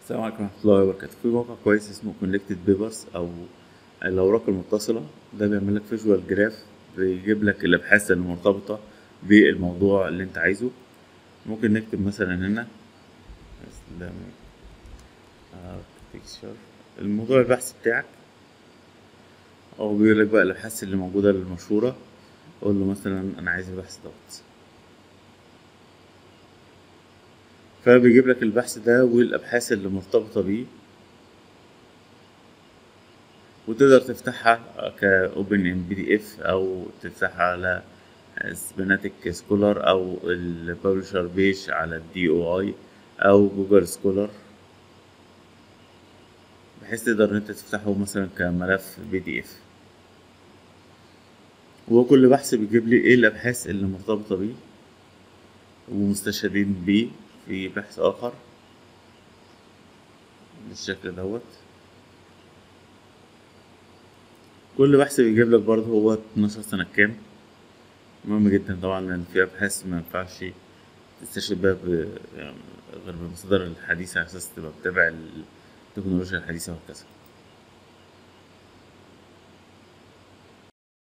السلام عليكم ورحمة الله وبركاته في موقع كويس اسمه كونكتد بيبرز أو الأوراق المتصلة ده بيعمل لك فيجوال جراف بيجيب لك الأبحاث المرتبطة بالموضوع اللي أنت عايزه ممكن نكتب مثلا هنا إسلامي architecture الموضوع البحث بتاعك أو بيقول لك بقى الأبحاث اللي موجودة المشهورة قول له مثلا أنا عايز البحث دوت فبيجيب لك البحث ده والأبحاث اللي مرتبطة بيه وتقدر تفتحها كأوبن ام بي دي اف أو تفتحها على سبيناتيك سكولر أو الببلشر بيج على الدي او اي أو جوجل سكولر بحيث تقدر ان انت تفتحه مثلا كملف بي دي اف وكل بحث بيجيب لي ايه الابحاث اللي مرتبطة بيه ومستشهدين بيه في بحث آخر بالشكل دوت كل بحث بيجيب لك برضه هو 12 سنة كام مهم جدا طبعا لأن في أبحاث ما ينفعش تستشهد بيها ب- يعني غير بالمصادر الحديثة على أساس تبقى متابع التكنولوجيا الحديثة وهكذا